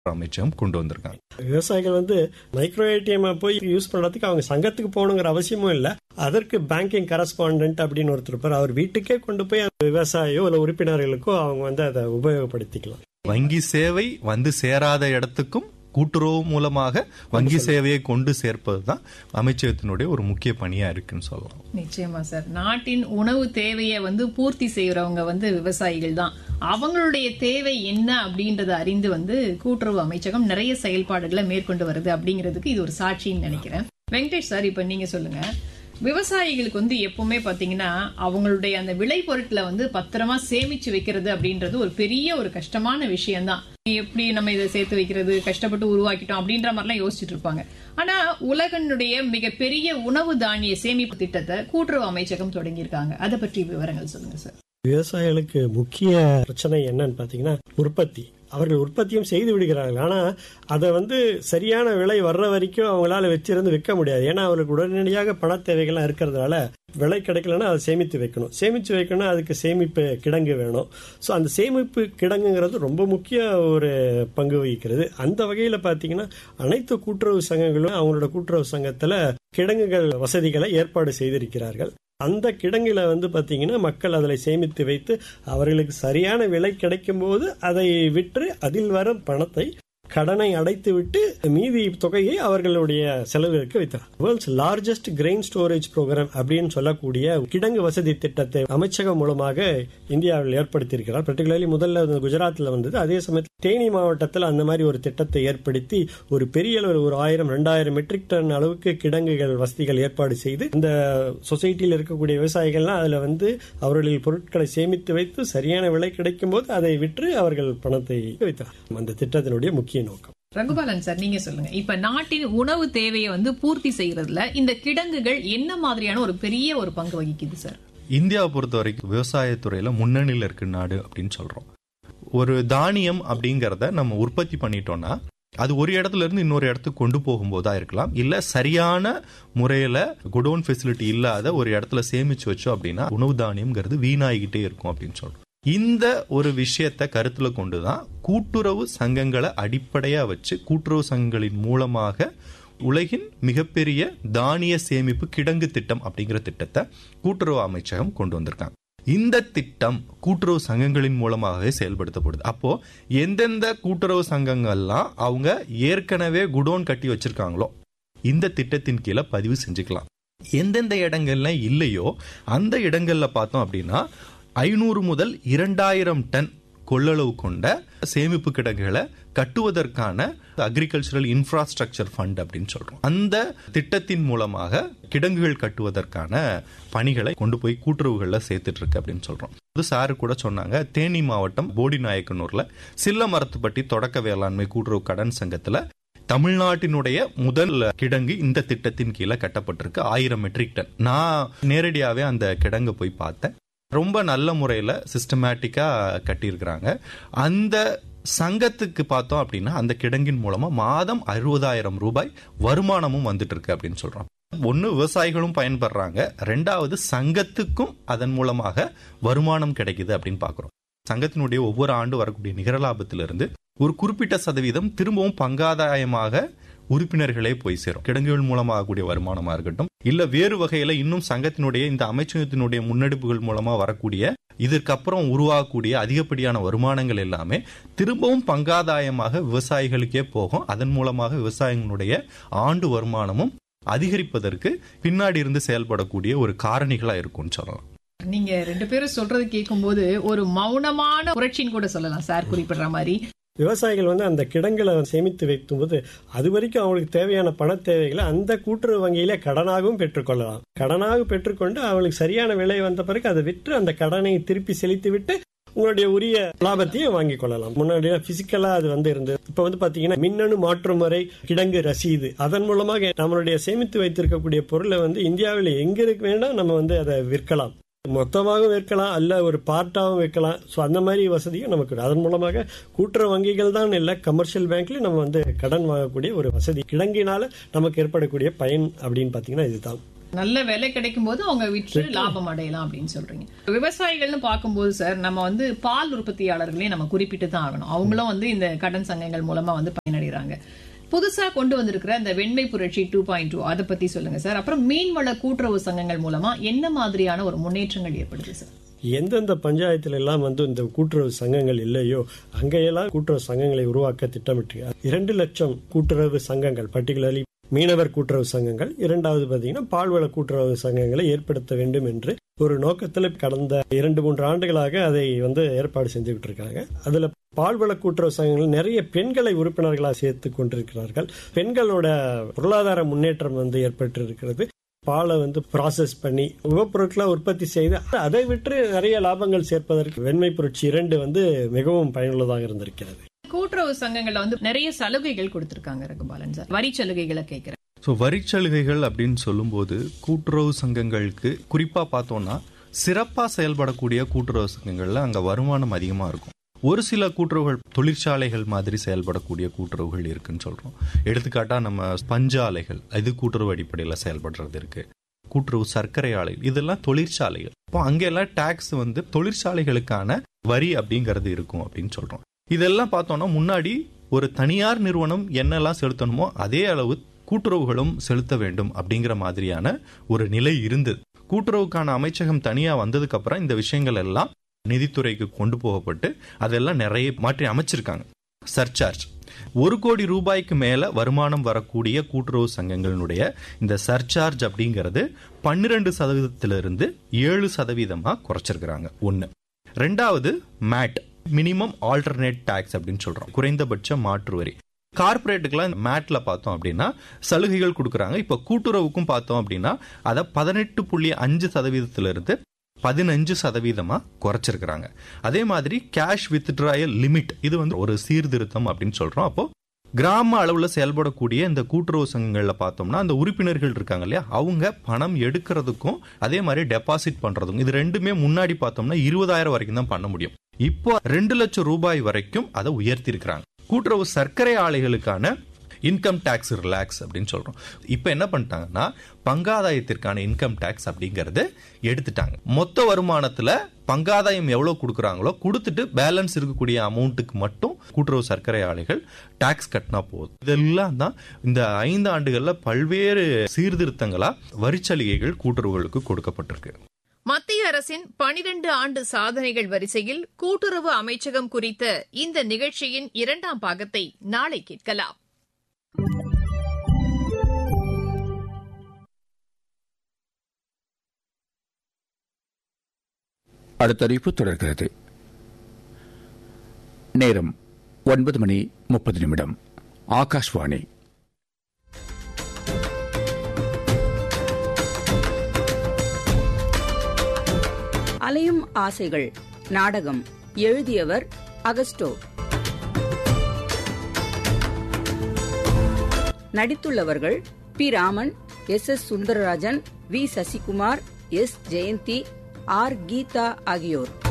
அமைச்சகம் கொண்டு வந்திருக்காங்க விவசாயிகள் வந்து மைக்ரோ ஏடிஎம் போய் யூஸ் பண்றதுக்கு அவங்க சங்கத்துக்கு போகணுங்கிற அவசியமும் இல்ல அதற்கு பேங்கிங் கரஸ்பாண்டன்ட் அப்படின்னு ஒருத்தர் இருப்பார் அவர் வீட்டுக்கே கொண்டு போய் அந்த விவசாயியோ இல்ல உறுப்பினர்களுக்கோ அவங்க வந்து அதை உபயோகப்படுத்திக்கலாம் வங்கி சேவை வந்து சேராத இடத்துக்கும் கூட்டுறவு மூலமாக வங்கி சேவையை கொண்டு சேர்ப்பது தான் அமைச்சகத்தினுடைய ஒரு முக்கிய பணியா இருக்குன்னு சொல்லலாம் நிச்சயமா சார் நாட்டின் உணவு தேவையை வந்து பூர்த்தி செய்யறவங்க வந்து விவசாயிகள் தான் அவங்களுடைய தேவை என்ன அப்படின்றத அறிந்து வந்து கூட்டுறவு அமைச்சகம் நிறைய செயல்பாடுகளை மேற்கொண்டு வருது அப்படிங்கிறதுக்கு இது ஒரு சாட்சின்னு நினைக்கிறேன் வெங்கடேஷ் சார் இப்ப நீங்க சொல்லுங்க விவசாயிகளுக்கு வந்து எப்பவுமே பாத்தீங்கன்னா அவங்களுடைய அந்த விளை பொருட்களை வந்து பத்திரமா சேமிச்சு வைக்கிறது அப்படின்றது ஒரு பெரிய ஒரு கஷ்டமான விஷயம்தான் எப்படி நம்ம இதை சேர்த்து வைக்கிறது கஷ்டப்பட்டு உருவாக்கிட்டோம் அப்படின்ற மாதிரிலாம் யோசிச்சுட்டு இருப்பாங்க ஆனா உலகனுடைய மிகப்பெரிய உணவு தானிய சேமிப்பு திட்டத்தை கூட்டுறவு அமைச்சகம் தொடங்கியிருக்காங்க அதை பற்றி விவரங்கள் சொல்லுங்க சார் விவசாயிகளுக்கு முக்கிய பிரச்சனை என்னன்னு பாத்தீங்கன்னா உற்பத்தி அவர்கள் உற்பத்தியும் செய்து விடுகிறார்கள் ஆனா அதை வந்து சரியான விலை வர்ற வரைக்கும் அவங்களால வச்சிருந்து விற்க முடியாது ஏன்னா அவர்களுக்கு உடனடியாக பண தேவைகள்லாம் இருக்கிறதுனால விலை கிடைக்கலன்னா அதை சேமித்து வைக்கணும் சேமித்து வைக்கணும்னா அதுக்கு சேமிப்பு கிடங்கு வேணும் ஸோ அந்த சேமிப்பு கிடங்குங்கிறது ரொம்ப முக்கிய ஒரு பங்கு வகிக்கிறது அந்த வகையில பாத்தீங்கன்னா அனைத்து கூட்டுறவு சங்கங்களும் அவங்களோட கூட்டுறவு சங்கத்துல கிடங்குகள் வசதிகளை ஏற்பாடு செய்திருக்கிறார்கள் அந்த கிடங்குல வந்து பாத்தீங்கன்னா மக்கள் அதில் சேமித்து வைத்து அவர்களுக்கு சரியான விலை கிடைக்கும் போது அதை விற்று அதில் வரும் பணத்தை கடனை அடைத்து விட்டு மீதி தொகையை அவர்களுடைய செலவிற்கு வைத்தார் world's largest grain storage program அப்படின்னு சொல்லக்கூடிய கிடங்கு வசதி திட்டத்தை அமைச்சகம் மூலமாக இந்தியாவில் ஏற்படுத்தியிருக்கிறார் பர்டிகுலர்லி முதல்ல குஜராத்தில் வந்தது அதே சமயத்தில் தேனி மாவட்டத்தில் அந்த மாதிரி ஒரு திட்டத்தை ஏற்படுத்தி ஒரு பெரிய அளவில் ஒரு ஆயிரம் ரெண்டாயிரம் மெட்ரிக் டன் அளவுக்கு கிடங்குகள் வசதிகள் ஏற்பாடு செய்து இந்த சொசைட்டியில் இருக்கக்கூடிய விவசாயிகள்லாம் அதுல வந்து அவர்களின் பொருட்களை சேமித்து வைத்து சரியான விலை கிடைக்கும் போது அதை விற்று அவர்கள் பணத்தை வைத்தார் அந்த திட்டத்தினுடைய முக்கிய நோக்கம் ரகுபாலன் சார் நீங்க சொல்லுங்க இப்ப நாட்டின் உணவு தேவையை வந்து பூர்த்தி செய்யறதுல இந்த கிடங்குகள் என்ன மாதிரியான ஒரு பெரிய ஒரு பங்கு வகிக்குது சார் இந்தியாவை பொறுத்த வரைக்கும் விவசாயத்துறையில முன்னணியில் இருக்கு நாடு அப்படின்னு சொல்றோம் ஒரு தானியம் அப்படிங்கறத நம்ம உற்பத்தி பண்ணிட்டோம்னா அது ஒரு இடத்துல இருந்து இன்னொரு இடத்துக்கு கொண்டு போகும்போதா இருக்கலாம் இல்ல சரியான முறையில குடோன் ஃபெசிலிட்டி இல்லாத ஒரு இடத்துல சேமிச்சு வச்சோம் அப்படின்னா உணவு தானியம்ங்கிறது வீணாகிட்டே இருக்கும் அப்படின்னு சொல்றோம் இந்த ஒரு விஷயத்தை கருத்துல கொண்டுதான் கூட்டுறவு சங்கங்களை அடிப்படையா வச்சு கூட்டுறவு சங்கங்களின் மூலமாக உலகின் மிகப்பெரிய தானிய சேமிப்பு கிடங்கு திட்டம் அப்படிங்கிற திட்டத்தை கூட்டுறவு அமைச்சகம் கொண்டு வந்திருக்காங்க இந்த திட்டம் கூட்டுறவு சங்கங்களின் மூலமாகவே செயல்படுத்தப்படுது அப்போ எந்தெந்த கூட்டுறவு சங்கங்கள்லாம் அவங்க ஏற்கனவே குடோன் கட்டி வச்சிருக்காங்களோ இந்த திட்டத்தின் கீழே பதிவு செஞ்சுக்கலாம் எந்தெந்த இடங்கள்ல இல்லையோ அந்த இடங்கள்ல பார்த்தோம் அப்படின்னா ஐநூறு முதல் இரண்டாயிரம் டன் கொள்ளளவு கொண்ட சேமிப்பு கிடங்குகளை கட்டுவதற்கான அக்ரிகல்ச்சரல் இன்ஃப்ராஸ்ட்ரக்சர் ஃபண்ட் அப்படின்னு சொல்றோம் அந்த திட்டத்தின் மூலமாக கிடங்குகள் கட்டுவதற்கான பணிகளை கொண்டு போய் கூட்டுறவுகள்ல சேர்த்துட்டு இருக்கு அப்படின்னு சொல்றோம் அது சாரு கூட சொன்னாங்க தேனி மாவட்டம் போடி நாயக்கனூர்ல சில்ல மரத்துப்பட்டி தொடக்க வேளாண்மை கூட்டுறவு கடன் சங்கத்துல தமிழ்நாட்டினுடைய முதல் கிடங்கு இந்த திட்டத்தின் கீழே கட்டப்பட்டிருக்கு ஆயிரம் மெட்ரிக் டன் நான் நேரடியாவே அந்த கிடங்கு போய் பார்த்தேன் ரொம்ப நல்ல முறையில சிஸ்டமேட்டிக்கா கட்டியிருக்கிறாங்க அந்த சங்கத்துக்கு பார்த்தோம் அப்படின்னா அந்த கிடங்கின் மூலமா மாதம் அறுபதாயிரம் ரூபாய் வருமானமும் வந்துட்டு இருக்கு அப்படின்னு சொல்றோம் ஒன்னு விவசாயிகளும் பயன்படுறாங்க ரெண்டாவது சங்கத்துக்கும் அதன் மூலமாக வருமானம் கிடைக்குது அப்படின்னு பாக்குறோம் சங்கத்தினுடைய ஒவ்வொரு ஆண்டு வரக்கூடிய நிகர லாபத்திலிருந்து ஒரு குறிப்பிட்ட சதவீதம் திரும்பவும் பங்காதாயமாக உறுப்பினர்களே போய் சேரும் கிடங்குகள் மூலமாக கூடிய வருமானமா இருக்கட்டும் இல்ல வேறு வகையில இன்னும் சங்கத்தினுடைய இந்த அமைச்சகத்தினுடைய முன்னெடுப்புகள் மூலமா வரக்கூடிய இதற்கப்புறம் உருவாகக்கூடிய அதிகப்படியான வருமானங்கள் எல்லாமே திரும்பவும் பங்காதாயமாக விவசாயிகளுக்கே போகும் அதன் மூலமாக விவசாயிகளுடைய ஆண்டு வருமானமும் அதிகரிப்பதற்கு பின்னாடி இருந்து செயல்படக்கூடிய ஒரு காரணிகளா இருக்கும்னு சொல்லலாம் நீங்க ரெண்டு பேரும் சொல்றது கேட்கும்போது ஒரு மௌனமான புரட்சின்னு கூட சொல்லலாம் சார் குறிப்பிடுற மாதிரி விவசாயிகள் வந்து அந்த கிடங்களை சேமித்து வைக்கும்போது அது வரைக்கும் அவங்களுக்கு தேவையான பண தேவைகளை அந்த கூட்டுறவு வங்கியிலே கடனாகவும் பெற்றுக்கொள்ளலாம் கடனாக பெற்றுக்கொண்டு அவங்களுக்கு சரியான விலை வந்த பிறகு அதை விற்று அந்த கடனை திருப்பி செலுத்தி விட்டு உங்களுடைய உரிய லாபத்தையும் வாங்கிக் கொள்ளலாம் முன்னாடி பிசிக்கலா அது வந்து இருந்தது இப்ப வந்து பாத்தீங்கன்னா மின்னணு மாற்று முறை கிடங்கு ரசீது அதன் மூலமாக நம்மளுடைய சேமித்து வைத்திருக்கக்கூடிய பொருளை வந்து இந்தியாவில் எங்க இருக்கு வேணா நம்ம வந்து அதை விற்கலாம் மொத்தமாகவும் விற்கலாம் அல்ல ஒரு பார்ட்டாகவும் விற்கலாம் ஸோ அந்த மாதிரி வசதியும் நமக்கு அதன் மூலமாக கூட்டுறவு வங்கிகள் தான் இல்லை கமர்ஷியல் பேங்க்ல நம்ம வந்து கடன் வாங்கக்கூடிய ஒரு வசதி கிடங்கினால நமக்கு ஏற்படக்கூடிய பயன் அப்படின்னு பாத்தீங்கன்னா இதுதான் நல்ல விலை கிடைக்கும் போது அவங்க விற்று லாபம் அடையலாம் அப்படின்னு சொல்றீங்க விவசாயிகள்னு பார்க்கும்போது சார் நம்ம வந்து பால் உற்பத்தியாளர்களையும் நம்ம குறிப்பிட்டு தான் ஆகணும் அவங்களும் வந்து இந்த கடன் சங்கங்கள் மூலமா வந்து பயனடைகிறாங்க புதுசா கொண்டு வந்திருக்கிற இந்த வெண்மை புரட்சி டூ பாயிண்ட் டூ அதை பத்தி சொல்லுங்க சார் அப்புறம் மீன்வள கூட்டுறவு சங்கங்கள் மூலமா என்ன மாதிரியான ஒரு முன்னேற்றங்கள் ஏற்படுது சார் எந்தெந்த பஞ்சாயத்துல எல்லாம் வந்து இந்த கூட்டுறவு சங்கங்கள் இல்லையோ அங்கெல்லாம் கூட்டுறவு சங்கங்களை உருவாக்க திட்டமிட்டு இரண்டு லட்சம் கூட்டுறவு சங்கங்கள் பர்டிகுலர்லி மீனவர் கூட்டுறவு சங்கங்கள் இரண்டாவது பாத்தீங்கன்னா பால்வள கூட்டுறவு சங்கங்களை ஏற்படுத்த வேண்டும் என்று ஒரு நோக்கத்தில் கடந்த இரண்டு மூன்று ஆண்டுகளாக அதை வந்து ஏற்பாடு செஞ்சுக்கிட்டு இருக்காங்க அதுல பால்வள கூட்டுறவு சங்கங்கள் நிறைய பெண்களை உறுப்பினர்களாக சேர்த்து கொண்டிருக்கிறார்கள் பெண்களோட பொருளாதார முன்னேற்றம் வந்து ஏற்பட்டு இருக்கிறது பாலை வந்து ப்ராசஸ் பண்ணி உபப்பொருட்களை உற்பத்தி செய்து அதை விட்டு நிறைய லாபங்கள் சேர்ப்பதற்கு வெண்மை புரட்சி இரண்டு வந்து மிகவும் பயனுள்ளதாக இருந்திருக்கிறது கூட்டுறவு சங்கங்கள்ல வந்து நிறைய சலுகைகள் கொடுத்திருக்காங்க ரகுபாலன் சார் வரி சலுகைகளை கேட்கிறேன் ஸோ வரிச்சலுகைகள் அப்படின்னு சொல்லும்போது கூட்டுறவு சங்கங்களுக்கு குறிப்பா பார்த்தோம்னா சிறப்பா செயல்படக்கூடிய கூட்டுறவு சங்கங்கள்ல அங்க வருமானம் அதிகமா இருக்கும் ஒரு சில கூட்டுறவுகள் தொழிற்சாலைகள் மாதிரி செயல்படக்கூடிய கூட்டுறவுகள் இருக்குன்னு சொல்றோம் எடுத்துக்காட்டா நம்ம பஞ்சாலைகள் இது கூட்டுறவு அடிப்படையில் செயல்படுறது இருக்கு கூட்டுறவு சர்க்கரை ஆலைகள் இதெல்லாம் தொழிற்சாலைகள் இப்போ அங்கெல்லாம் டாக்ஸ் வந்து தொழிற்சாலைகளுக்கான வரி அப்படிங்கிறது இருக்கும் அப்படின்னு சொல்றோம் இதெல்லாம் பார்த்தோம்னா முன்னாடி ஒரு தனியார் நிறுவனம் என்னெல்லாம் செலுத்தணுமோ அதே அளவு கூட்டுறவுகளும் செலுத்த வேண்டும் அப்படிங்கிற மாதிரியான ஒரு நிலை இருந்தது கூட்டுறவுக்கான அமைச்சகம் தனியா வந்ததுக்கு அப்புறம் இந்த விஷயங்கள் எல்லாம் நிதித்துறைக்கு கொண்டு போகப்பட்டு அதெல்லாம் நிறைய மாற்றி அமைச்சிருக்காங்க சர்சார்ஜ் ஒரு கோடி ரூபாய்க்கு மேல வருமானம் வரக்கூடிய கூட்டுறவு சங்கங்களுடைய இந்த சர்சார்ஜ் அப்படிங்கிறது பன்னிரண்டு சதவீதத்திலிருந்து ஏழு சதவீதமா குறைச்சிருக்கிறாங்க ஒன்னு ரெண்டாவது மேட் மினிமம் ஆல்டர்னேட் டாக்ஸ் அப்படின்னு சொல்றோம் குறைந்தபட்ச மாற்று வரி கார்பரேட்டுக்கெல்லாம் மேட்ல பார்த்தோம் அப்படின்னா சலுகைகள் கொடுக்குறாங்க இப்ப கூட்டுறவுக்கும் பார்த்தோம் அப்படின்னா அதை பதினெட்டு புள்ளி அஞ்சு சதவீதத்திலிருந்து பதினஞ்சு சதவீதமா குறைச்சிருக்கிறாங்க அதே மாதிரி கேஷ் வித்ட்ராயல் லிமிட் இது வந்து ஒரு சீர்திருத்தம் அப்படின்னு சொல்றோம் அப்போ கிராம அளவுல செயல்படக்கூடிய இந்த கூட்டுறவு சங்கங்கள்ல பார்த்தோம்னா அந்த உறுப்பினர்கள் இருக்காங்க இல்லையா அவங்க பணம் எடுக்கிறதுக்கும் அதே மாதிரி டெபாசிட் பண்றதுக்கும் இது ரெண்டுமே முன்னாடி பார்த்தோம்னா இருபதாயிரம் வரைக்கும் தான் பண்ண முடியும் இப்போ ரெண்டு லட்சம் ரூபாய் வரைக்கும் அதை உயர்த்தி இருக்கிறாங்க கூட்டுறவு சர்க்கரை ஆலைகளுக்கான இன்கம் டேக்ஸ் ரிலாக்ஸ் அப்படின்னு சொல்றோம் இப்போ என்ன பண்ணிட்டாங்கன்னா பங்காதாயத்திற்கான இன்கம் டேக்ஸ் அப்படிங்கறது எடுத்துட்டாங்க மொத்த வருமானத்துல பங்காதாயம் எவ்வளவு கொடுக்குறாங்களோ கொடுத்துட்டு பேலன்ஸ் இருக்கக்கூடிய அமௌண்ட்டுக்கு மட்டும் கூட்டுறவு சர்க்கரை ஆலைகள் டாக்ஸ் கட்டினா போதும் இதெல்லாம் தான் இந்த ஐந்து ஆண்டுகள்ல பல்வேறு சீர்திருத்தங்களா வரிச்சலுகைகள் கூட்டுறவுகளுக்கு கொடுக்கப்பட்டிருக்கு மத்திய அரசின் பனிரெண்டு ஆண்டு சாதனைகள் வரிசையில் கூட்டுறவு அமைச்சகம் குறித்த இந்த நிகழ்ச்சியின் இரண்டாம் பாகத்தை நாளை கேட்கலாம் அடுத்த அறிவிப்பு தொடர்கிறது நேரம் ஒன்பது மணி முப்பது நிமிடம் ஆகாஷ்வாணி அலையும் ஆசைகள் நாடகம் எழுதியவர் அகஸ்டோ நடித்துள்ளவர்கள் P Raman S S Sundararajan V Sasikumar S Jayanthi R Geetha ஆகியோர்